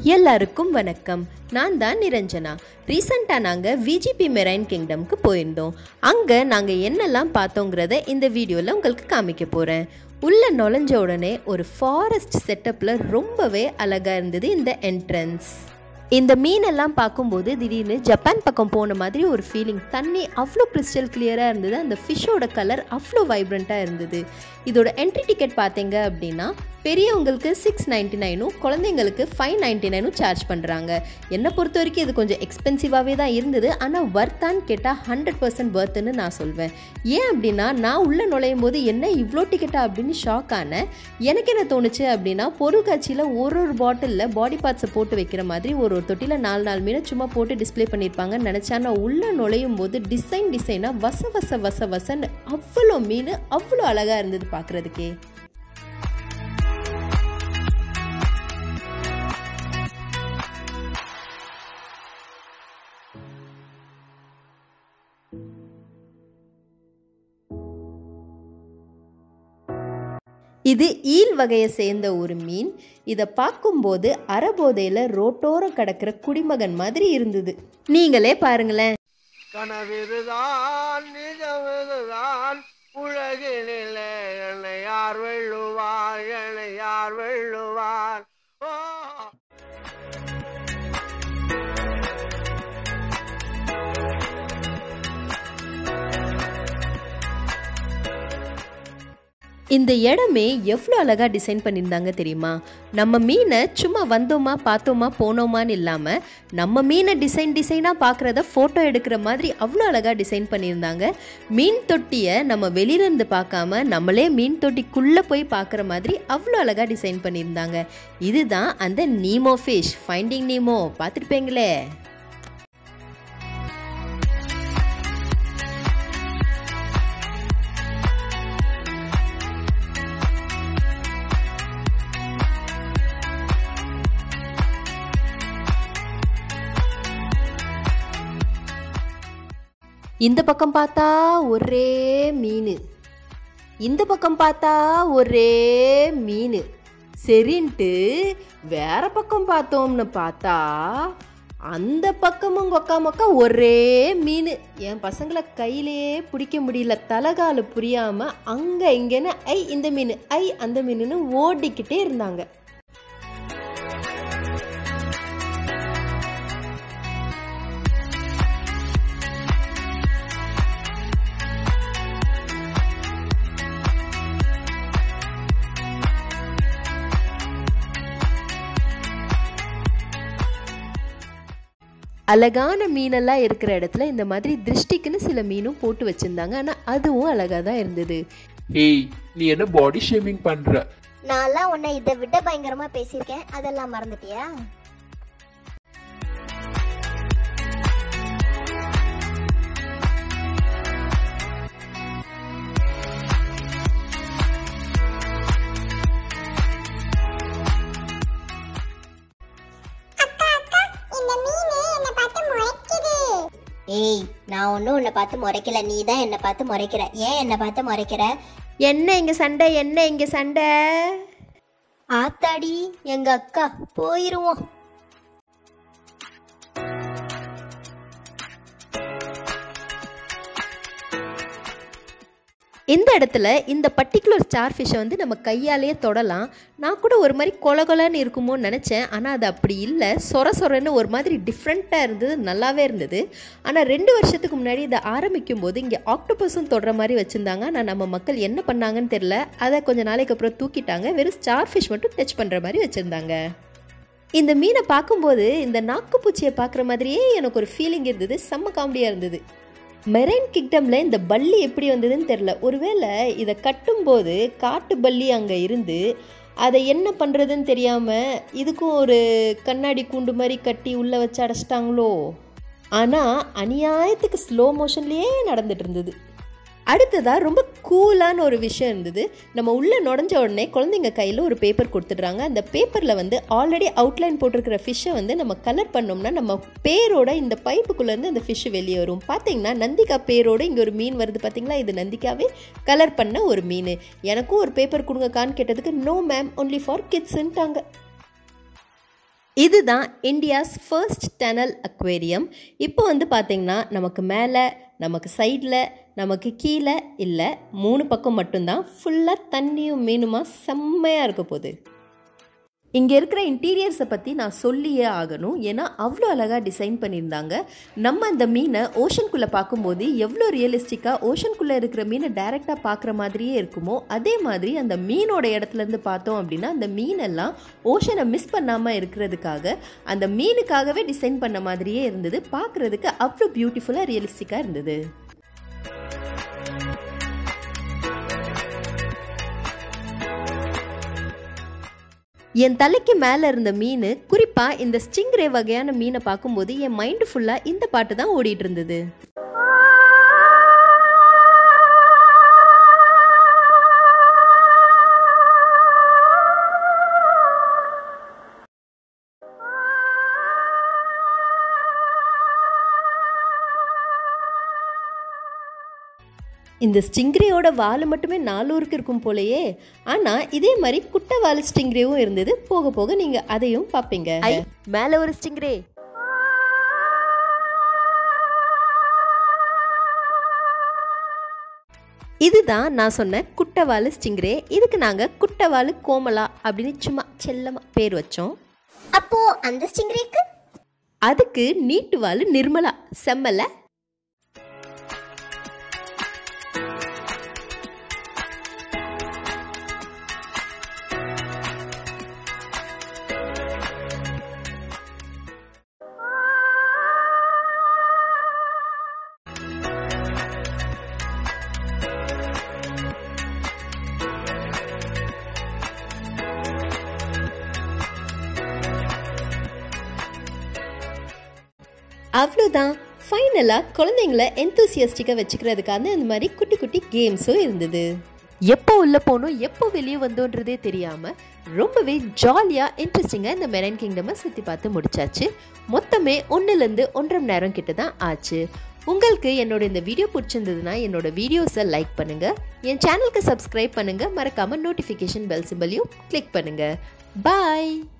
எல்லாருக்கும் வணக்கம் நான் தான் நிரஞ்சனா ரீசெண்டாக நாங்கள் விஜிபி மெரைன் கிங்டம்க்கு போயிருந்தோம் அங்கே நாங்கள் என்னெல்லாம் பார்த்தோங்கிறத இந்த வீடியோவில் உங்களுக்கு காமிக்க போகிறேன் உள்ளே நுழைஞ்ச உடனே ஒரு ஃபாரஸ்ட் செட்டப்பில் ரொம்பவே அழகாக இருந்தது இந்த என்ட்ரன்ஸ் இந்த மீனெல்லாம் பார்க்கும்போது திடீர்னு ஜப்பான் பக்கம் போன மாதிரி ஒரு ஃபீலிங் தண்ணி அவ்வளோ கிறிஸ்டல் கிளியராக இருந்தது அந்த ஃபிஷ்ஷோட கலர் அவ்வளோ வைப்ரண்ட்டாக இருந்தது இதோட என்ட்ரி டிக்கெட் பார்த்தீங்க அப்படின்னா பெரியவங்களுக்கு சிக்ஸ் நைன்ட்டி நைனும் குழந்தைங்களுக்கு ஃபைவ் நைன்ட்டி நைனும் சார்ஜ் பண்ணுறாங்க என்னை பொறுத்த வரைக்கும் இது கொஞ்சம் எக்ஸ்பென்சிவாகவே தான் இருந்தது ஆனால் வர்த்தான்னு கேட்டால் ஹண்ட்ரட் பர்சன்ட் வர்த்துன்னு நான் சொல்வேன் ஏன் அப்படின்னா நான் உள்ளே நுழையும் போது என்ன இவ்வளோ டிக்கெட்டா அப்படின்னு ஷாக் ஆனேன் எனக்கு என்ன தோணுச்சு அப்படின்னா பொருள் காட்சியில் ஒரு ஒரு பாட்டிலில் பாடி பார்ட்ஸை போட்டு வைக்கிற மாதிரி ஒரு ஒரு தொட்டியில் நாலு நாலு மீனை சும்மா போட்டு டிஸ்ப்ளே பண்ணியிருப்பாங்கன்னு நினச்சா நான் உள்ளே நுழையும் போது டிசைன் டிசைனாக வச வச வச வசன்னு அவ்வளோ மீன் அவ்வளோ அழகாக இருந்தது பார்க்குறதுக்கே இது ஈல் வகையை சேர்ந்த ஒரு மீன் இதை பார்க்கும்போது அறபோதையில் ரோட்டோரம் கிடக்கிற குடிமகன் மாதிரி இருந்தது நீங்களே பாருங்களேன் கனவிதுதான் நிஜமிதுதான் உலகினிலே என்னை யார் வெல்லுவார் என்னை யார் வெல்லுவார் ஓ இந்த இடமே எவ்வளோ அழகாக டிசைன் பண்ணியிருந்தாங்க தெரியுமா நம்ம மீனை சும்மா வந்தோமா பார்த்தோமா போனோமான்னு இல்லாமல் நம்ம மீனை டிசைன் டிசைனாக பார்க்குறத ஃபோட்டோ எடுக்கிற மாதிரி அவ்வளோ அழகாக டிசைன் பண்ணியிருந்தாங்க மீன் தொட்டியை நம்ம வெளியிலேருந்து பார்க்காம நம்மளே மீன் தொட்டிக்குள்ளே போய் பார்க்குற மாதிரி அவ்வளோ அழகாக டிசைன் பண்ணியிருந்தாங்க இதுதான் அந்த நீமோ ஃபிஷ் ஃபைண்டிங் நீமோ பார்த்துருப்பீங்களே இந்த பக்கம் பார்த்தா ஒரே மீன் இந்த பக்கம் பார்த்தா ஒரே மீன் சரின்ட்டு வேற பக்கம் பார்த்தோம்னு பார்த்தா அந்த பக்கமும் கொக்கா மக்கா ஒரே மீன் என் பசங்களை கையிலேயே பிடிக்க முடியல தலகால புரியாம அங்க இங்கன்னு ஐ இந்த மீன் ஐ அந்த மீனுன்னு ஓடிக்கிட்டே இருந்தாங்க அழகான மீனெல்லாம் இருக்கிற இடத்துல இந்த மாதிரி திருஷ்டிக்குன்னு சில மீனும் போட்டு வச்சிருந்தாங்க ஆனால் அதுவும் அழகாக தான் இருந்தது ஏய் நீ என்ன பாடி ஷேமிங் பண்ற நான்லாம் உன்னை இதை விட பயங்கரமா பேசியிருக்கேன் அதெல்லாம் மறந்துட்டியா ஏய் நான் ஒன்றும் உன்னை பார்த்து முறைக்கல நீ தான் என்னை பார்த்து முறைக்கிற ஏன் என்னை பார்த்து முறைக்கிற என்ன இங்கே சண்டை என்ன இங்கே சண்டை ஆத்தாடி எங்க அக்கா போயிருவோம் இந்த இடத்துல இந்த பர்டிகுலர் ஸ்டார் ஃபிஷ்ஷை வந்து நம்ம கையாலேயே தொடலாம் நான் கூட ஒரு மாதிரி கொல கொலன்னு இருக்குமோன்னு நினச்சேன் ஆனால் அது அப்படி இல்லை சொர சொரன்னு ஒரு மாதிரி டிஃப்ரெண்ட்டாக இருந்தது நல்லாவே இருந்தது ஆனால் ரெண்டு வருஷத்துக்கு முன்னாடி இதை ஆரம்பிக்கும் போது இங்கே ஆக்டோபஸும் தொடர மாதிரி வச்சுருந்தாங்க ஆனால் நம்ம மக்கள் என்ன பண்ணாங்கன்னு தெரில அதை கொஞ்சம் நாளைக்கு அப்புறம் தூக்கிட்டாங்க வெறும் ஸ்டார் ஃபிஷ் மட்டும் டச் பண்ணுற மாதிரி வச்சுருந்தாங்க இந்த மீனை பார்க்கும்போது இந்த நாக்குப்பூச்சியை பார்க்குற மாதிரியே எனக்கு ஒரு ஃபீலிங் இருந்தது செம்ம காமெடியாக இருந்தது மெரைன் கிங்டமில் இந்த பல்லி எப்படி வந்ததுன்னு தெரில ஒருவேளை இதை கட்டும்போது காட்டு பல்லி அங்கே இருந்து அதை என்ன பண்ணுறதுன்னு தெரியாமல் இதுக்கும் ஒரு கண்ணாடி கூண்டு மாதிரி கட்டி உள்ளே வச்சு அடைச்சிட்டாங்களோ ஆனால் அநியாயத்துக்கு ஸ்லோ மோஷன்லேயே நடந்துட்டு இருந்தது அடுத்ததாக ரொம்ப கூலான ஒரு விஷயம் இருந்தது நம்ம உள்ளே நுழைஞ்ச உடனே குழந்தைங்க கையில் ஒரு பேப்பர் கொடுத்துட்றாங்க அந்த பேப்பரில் வந்து ஆல்ரெடி அவுட்லைன் போட்டிருக்கிற ஃபிஷ்ஷை வந்து நம்ம கலர் பண்ணோம்னா நம்ம பேரோட இந்த பைப்புக்குள்ளேருந்து அந்த ஃபிஷ்ஷு வெளியே வரும் பார்த்தீங்கன்னா நந்திகா பேரோட இங்கே ஒரு மீன் வருது பார்த்தீங்களா இது நந்திகாவே கலர் பண்ண ஒரு மீன் எனக்கும் ஒரு பேப்பர் கொடுங்கக்கான்னு கேட்டதுக்கு நோ மேம் ஒன்லி ஃபார் கிட்ஸுன்ட்டாங்க இதுதான் இந்தியாஸ் ஃபர்ஸ்ட் டனல் அக்வேரியம் இப்போ வந்து பார்த்திங்கன்னா நமக்கு மேலே நமக்கு சைடில் நமக்கு கீழே இல்லை மூணு பக்கம் மட்டும்தான் ஃபுல்லாக தண்ணியும் மீனுமா செம்மையாக இருக்க போகுது இங்கே இருக்கிற இன்டீரியர்ஸை பற்றி நான் சொல்லியே ஆகணும் ஏன்னா அவ்வளோ அழகாக டிசைன் பண்ணியிருந்தாங்க நம்ம அந்த மீனை ஓஷனுக்குள்ளே பார்க்கும்போது எவ்வளோ ரியலிஸ்டிக்காக ஓஷனுக்குள்ளே இருக்கிற மீனை டைரெக்டாக பார்க்குற மாதிரியே இருக்குமோ அதே மாதிரி அந்த மீனோட இடத்துலேருந்து பார்த்தோம் அப்படின்னா அந்த மீனெல்லாம் ஓஷனை மிஸ் பண்ணாமல் இருக்கிறதுக்காக அந்த மீனுக்காகவே டிசைன் பண்ண மாதிரியே இருந்தது பார்க்குறதுக்கு அவ்வளோ பியூட்டிஃபுல்லாக ரியலிஸ்டிக்காக இருந்தது என் தலைக்கு மேலே இருந்த மீன் குறிப்பாக இந்த ஸ்டிங்ரே வகையான மீனை பார்க்கும்போது என் மைண்டு ஃபுல்லாக இந்த பாட்டு தான் ஓடிட்டு இருந்தது இந்த ஸ்டிங்ரேயோட வால் மட்டுமே நாலூருக்கு இருக்கும் போலயே ஆனால் இதே மாதிரி குட்டை வால் ஸ்டிங்ரேவும் இருந்தது போக போக நீங்கள் அதையும் பார்ப்பீங்க மேலே ஒரு ஸ்டிங்ரே இதுதான் நான் சொன்ன குட்டவாலு ஸ்டிங்ரே இதுக்கு நாங்கள் குட்டவாலு கோமலா அப்படின்னு சும்மா செல்லமாக பேர் வச்சோம் அப்போ அந்த ஸ்டிங்ரேக்கு அதுக்கு நீட்டு வாலு நிர்மலா செம்மல அவ்வளோதான் ஃபைனலாக குழந்தைங்கள எந்தூசியஸ்டிக்காக வச்சுக்கிறதுக்கான இந்த மாதிரி குட்டி குட்டி கேம்ஸும் இருந்தது எப்போ உள்ளே போகணும் எப்போ வெளியே வந்தோன்றதே தெரியாமல் ரொம்பவே ஜாலியாக இன்ட்ரெஸ்டிங்காக இந்த மெரைன் கிங்டமை சுற்றி பார்த்து முடிச்சாச்சு மொத்தமே ஒன்றுலேருந்து ஒன்றரை மணி நேரம் கிட்ட தான் ஆச்சு உங்களுக்கு என்னோட இந்த வீடியோ பிடிச்சிருந்ததுன்னா என்னோட வீடியோஸை லைக் பண்ணுங்கள் என் சேனலுக்கு சப்ஸ்கிரைப் பண்ணுங்கள் மறக்காமல் நோட்டிஃபிகேஷன் பெல் சிம்பலையும் கிளிக் பண்ணுங்கள் பாய்